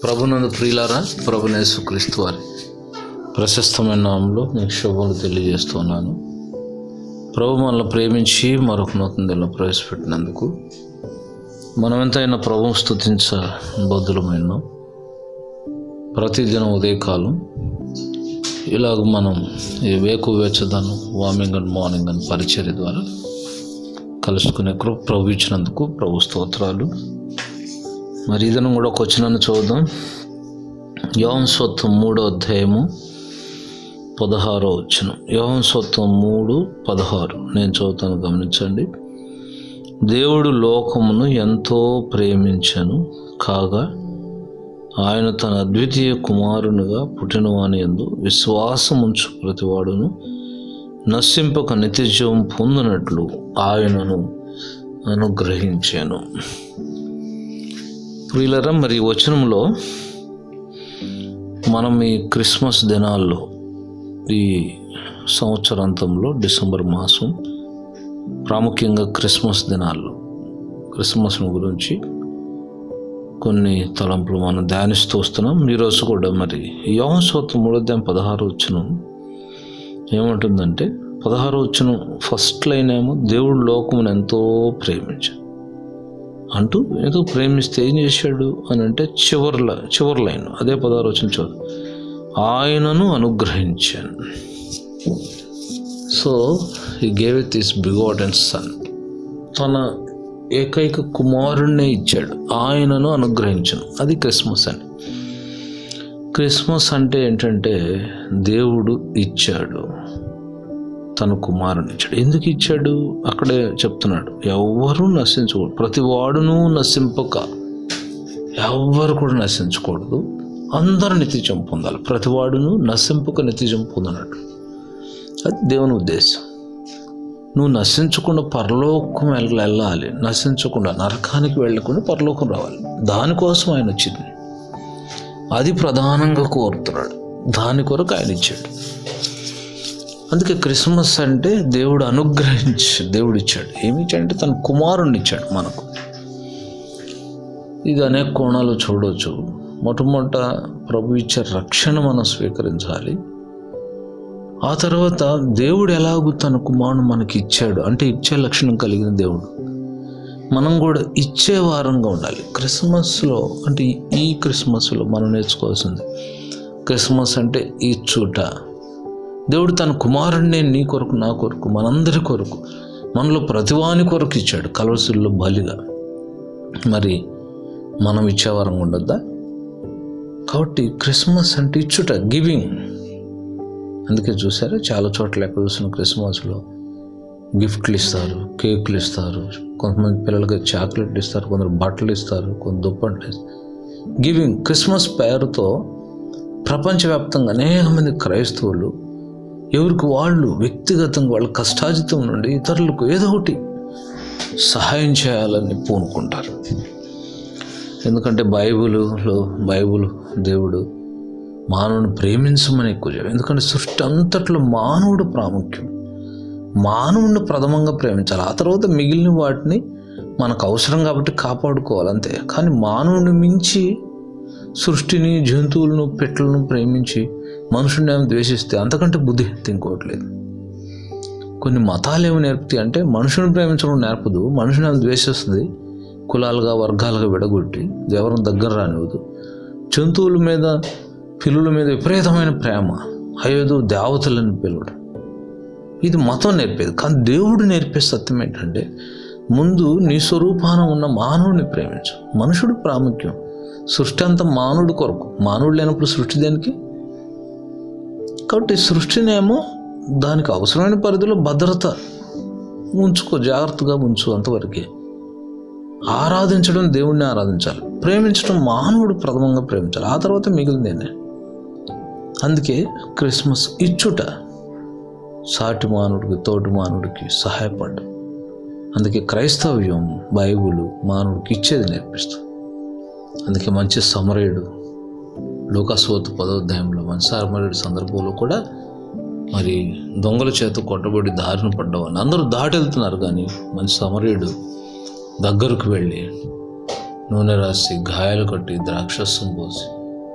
ప్రభునందు ప్రియులారా ప్రభునేసు క్రీస్తు వారి ప్రశస్తమైన నామంలో మీకు శుభములు తెలియజేస్తున్నాను ప్రభు మనల్ని ప్రేమించి మరొక నూతన దిన ప్రవేశపెట్టినందుకు మనం ఎంతైనా ప్రభువు స్థుతించ బద్దులమైన ప్రతిదినం ఉదయకాలం ఇలాగ మనం ఈ వేకు వేచదనం వార్మింగ్ అండ్ మార్నింగ్ అని పరిచర్య ద్వారా కలుసుకునే కృప ప్రభు ఇచ్చినందుకు ప్రభు స్తోత్రాలు మరి ఇదను కూడా ఒక వచ్చినను చూద్దాం యోహన్ స్వత్వం మూడో అధ్యాయము పదహారో వచ్చిన యోహన్ స్వత్వం మూడు పదహారు నేను చదువుతాను గమనించండి దేవుడు లోకమును ఎంతో ప్రేమించను కాగా ఆయన తన అద్వితీయ కుమారునిగా పుట్టినవాని ఎందు విశ్వాసముంచు ప్రతివాడును నశింపక నిత్యజీవం పొందినట్లు ఆయనను అనుగ్రహించాను ప్రియులరా మరి ఈ వచనంలో మనం ఈ క్రిస్మస్ దినాల్లో ఈ సంవత్సరాంతంలో డిసెంబర్ మాసం ప్రాముఖ్యంగా క్రిస్మస్ దినాల్లో క్రిస్మస్ గురించి కొన్ని తలంపులు మనం ధ్యానిస్తూ వస్తున్నాం ఈరోజు కూడా మరి యోహస్వత్వం మూడోద్యాయం పదహారు వచ్చిన ఏమంటుందంటే పదహారు వచ్చిన ఫస్ట్ లైన్ ఏమో దేవుడు లోకమును ఎంతో ప్రేమించాడు అంటూ ఏదో ప్రేమిస్తే ఏం చేశాడు అని అంటే చివర్ల చివరి లైన్ అదే పదహారు వచ్చిన చదువు ఆయనను అనుగ్రహించాను so he gave it this begot and son తన ఏకైక కుమారుణ్ణే ఇచ్చాడు ఆయనను అనుగ్రహించను అది క్రిస్మస్ అని క్రిస్మస్ అంటే ఏంటంటే దేవుడు ఇచ్చాడు తన కుమారుని ఇచ్చాడు ఎందుకు ఇచ్చాడు అక్కడే చెప్తున్నాడు ఎవ్వరూ నశించకూడదు ప్రతి వాడును నశింపక ఎవ్వరు కూడా నశించకూడదు అందరూ నిత్యజం పొందాలి ప్రతి వాడును నశింపక నిత్యజం పొందనట్టు అది దేవుని ఉద్దేశం నువ్వు నశించకుండా పరలోకం వెళ్ళ వెళ్ళాలి నశించకుండా నరకానికి వెళ్ళకుండా పరలోకం రావాలి దానికోసం ఆయన వచ్చింది అది ప్రధానంగా కోరుతున్నాడు దాని కొరకు ఆయన ఇచ్చాడు అందుకే క్రిస్మస్ అంటే దేవుడు అనుగ్రహించి దేవుడు ఇచ్చాడు ఏమి ఇచ్చాడంటే తన కుమారుణ్ణి ఇచ్చాడు మనకు ఇది అనేక కోణాలు చూడవచ్చు మొట్టమొదట ప్రభు ఇచ్చే రక్షణ మనం స్వీకరించాలి ఆ తర్వాత దేవుడు ఎలాగూ తన కుమారుడు మనకి ఇచ్చాడు అంటే ఇచ్చే లక్షణం కలిగిన దేవుడు మనం కూడా ఇచ్చే వారంగా ఉండాలి క్రిస్మస్లో అంటే ఈ క్రిస్మస్లో మనం నేర్చుకోవాల్సింది క్రిస్మస్ అంటే ఇచ్చుట దేవుడు తన కుమారుడిని నీ కొరకు నా కొరకు మనందరి కొరకు మనలో ప్రతివాని కొరకు ఇచ్చాడు కలవసుల్లో బలిగా మరి మనం ఇచ్చేవారంగా ఉండొద్దా కాబట్టి క్రిస్మస్ అంటే ఇచ్చుట గివింగ్ అందుకే చూసారా చాలా చోట్ల ఎక్కడ చూసిన క్రిస్మస్లో గిఫ్ట్లు ఇస్తారు కేకులు ఇస్తారు కొంతమంది పిల్లలకి చాక్లెట్లు ఇస్తారు కొందరు బట్టలు ఇస్తారు కొంత దుప్పట్లు ఇస్తారు గివింగ్ క్రిస్మస్ పేరుతో ప్రపంచవ్యాప్తంగా అనేక మంది క్రైస్తవులు ఎవరికి వాళ్ళు వ్యక్తిగతంగా వాళ్ళ కష్టాజితం నుండి ఇతరులకు ఏదో ఒకటి సహాయం చేయాలని పూనుకుంటారు ఎందుకంటే బైబిల్లో బైబుల్ దేవుడు మానవుని ప్రేమించమని ఎక్కువ చెప్పాడు ఎందుకంటే సృష్టి అంతట్లో మానవుడు ప్రాముఖ్యం మానవుడిని ప్రథమంగా ప్రేమించాలి ఆ తర్వాత మిగిలిన వాటిని మనకు అవసరం కాబట్టి కాపాడుకోవాలి అంతే కానీ మానవుని మించి సృష్టిని జంతువులను పెట్టలను ప్రేమించి మనుషుని ఏమైనా ద్వేషిస్తే అంతకంటే బుద్ధి ఇంకోవట్లేదు కొన్ని మతాలు ఏమి నేర్పుతాయి అంటే మనుషుని ప్రేమించడం నేర్పదు మనుషుని ఏమైనా ద్వేషిస్తుంది కులాలుగా వర్గాలుగా విడగొట్టి ఎవరిని దగ్గర రానివ్వదు జంతువుల మీద పిల్లుల మీద విపరీతమైన ప్రేమ అయ్యేదో దేవతలను పిలవడం ఇది మతం నేర్పేది కానీ దేవుడు నేర్పే సత్యం ఏంటంటే ముందు నీ స్వరూపాన ఉన్న మానవుడిని ప్రేమించు మనుషుడు ప్రాముఖ్యం సృష్టి అంతా మానవుడి కొరకు మానవుడు లేనప్పుడు సృష్టి దేనికి కాబట్టి సృష్టినేమో దానికి అవసరమైన పరిధిలో భద్రత ఉంచుకో జాగ్రత్తగా ఉంచు అంతవరకే ఆరాధించడం దేవుణ్ణి ఆరాధించాలి ప్రేమించడం మానవుడు ప్రథమంగా ప్రేమించాలి ఆ తర్వాత మిగిలిందేనే అందుకే క్రిస్మస్ ఇచ్చుట సాటి మానవుడికి తోటి మానవుడికి సహాయపడ్డం అందుకే క్రైస్తవ్యం బైబుల్ మానవుడికి ఇచ్చేది నేర్పిస్తుంది అందుకే మంచి సమరయుడు లోకాసోతు పదోధ్యాయంలో మంచి సమరయుడు సందర్భంలో కూడా మరి దొంగల చేత కొట్టబడి దారిన పడ్డవాడిని అందరూ దాటి వెళ్తున్నారు కానీ మంచి సమరయుడు దగ్గరకు వెళ్ళి నూనె రాసి గాయాలు కట్టి ద్రాక్షస్సం పోసి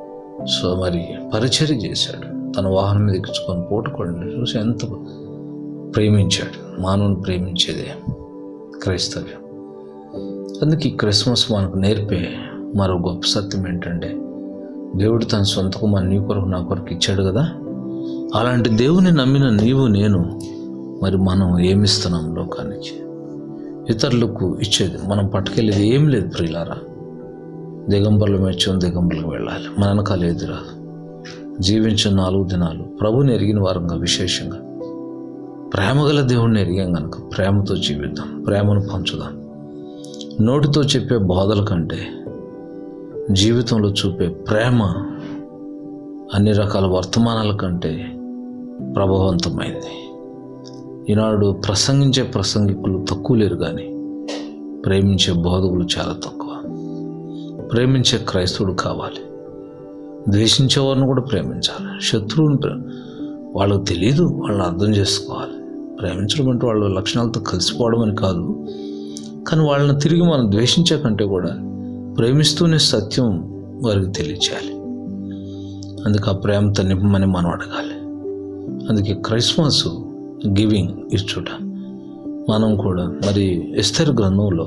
సో మరి పరిచర్య చేశాడు తన వాహనం మీద ఎక్కించుకొని పోటుకోండి చూసి ఎంత ప్రేమించాడు మానవుని ప్రేమించేదే క్రైస్తవ్యం అందుకే ఈ క్రిస్మస్ మనకు నేర్పే మరో గొప్ప సత్యం ఏంటంటే దేవుడు తన సొంత కుమారు నీ కొరకు నా కొరకు ఇచ్చాడు కదా అలాంటి దేవుని నమ్మిన నీవు నేను మరి మనం ఏమిస్తున్నాం లోకానికి ఇతరులకు ఇచ్చేది మనం పట్టుకెళ్ళేది ఏం లేదు ప్రియులారా దిగంబర్లు మెచ్చం దిగంబర్లకు వెళ్ళాలి మన వెనకాల ఏది రాదు జీవించిన నాలుగు దినాలు ప్రభుని ఎరిగిన వారంగా విశేషంగా ప్రేమగల దేవుణ్ణి ఎరిగాం కనుక ప్రేమతో జీవిద్దాం ప్రేమను పంచుదాం నోటితో చెప్పే బోధల కంటే జీవితంలో చూపే ప్రేమ అన్ని రకాల వర్తమానాల కంటే ప్రభావవంతమైంది ఈనాడు ప్రసంగించే ప్రసంగికులు తక్కువ లేరు కానీ ప్రేమించే బోధకులు చాలా తక్కువ ప్రేమించే క్రైస్తవుడు కావాలి ద్వేషించే వారిని కూడా ప్రేమించాలి శత్రువుని ప్రే వాళ్ళకు తెలియదు వాళ్ళని అర్థం చేసుకోవాలి ప్రేమించడం అంటే వాళ్ళ లక్షణాలతో కలిసిపోవడం అని కాదు కానీ వాళ్ళని తిరిగి మనం ద్వేషించే కంటే కూడా ప్రేమిస్తూనే సత్యం వారికి తెలియచేయాలి అందుకే ఆ ప్రేమతో నింపమని మనం అడగాలి అందుకే క్రైస్మస్ గివింగ్ ఇచ్చుట మనం కూడా మరి ఎస్తర్ గ్రంథంలో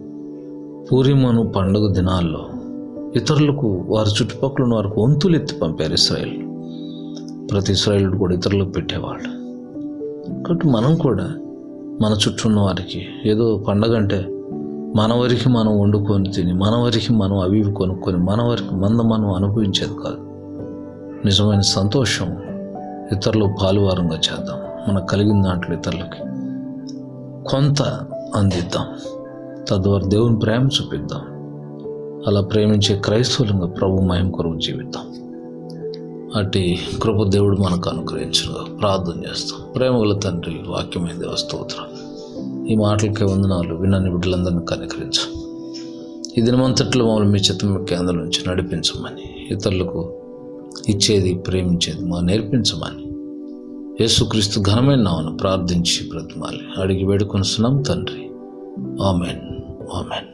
పూరిమను పండుగ దినాల్లో ఇతరులకు వారి చుట్టుపక్కల ఉన్న వారికి వంతులు ఎత్తి పంపారు ఇస్రాయేల్ ప్రతి ఇస్రాయేలుడు కూడా ఇతరులకు పెట్టేవాళ్ళు కాబట్టి మనం కూడా మన చుట్టూ ఉన్న వారికి ఏదో పండగ అంటే మన వరకు మనం వండుకొని తిని మన వరకు మనం అవి ఇవి కొనుక్కొని మన వరకు మంద మనం అనుభవించేది కాదు నిజమైన సంతోషం ఇతరులు పాలువారంగా చేద్దాం మనకు కలిగిన దాంట్లో ఇతరులకి కొంత అందిద్దాం తద్వారా దేవుని ప్రేమ చూపిద్దాం అలా ప్రేమించే క్రైస్తవులంగా ప్రభు మహిమ కొరకు జీవిద్దాం అటు కృప దేవుడు మనకు అనుగ్రహించగా ప్రార్థన చేస్తాం ప్రేమగల తండ్రి వాక్యమైంది స్తోత్రం ఈ మాటలకే వందనాలు వినని బిడ్డలందరినీ కనికరించు ఈ దినమంతట్లో మమ్మల్ని మీ చిత్తం కేంద్రం నుంచి నడిపించమని ఇతరులకు ఇచ్చేది ప్రేమించేది మా నేర్పించమని యేసుక్రీస్తు ఘనమైన నామను ప్రార్థించి బ్రతిమాలి అడిగి వేడుకొనిస్తున్నాం తండ్రి ఆమెన్ ఆమెన్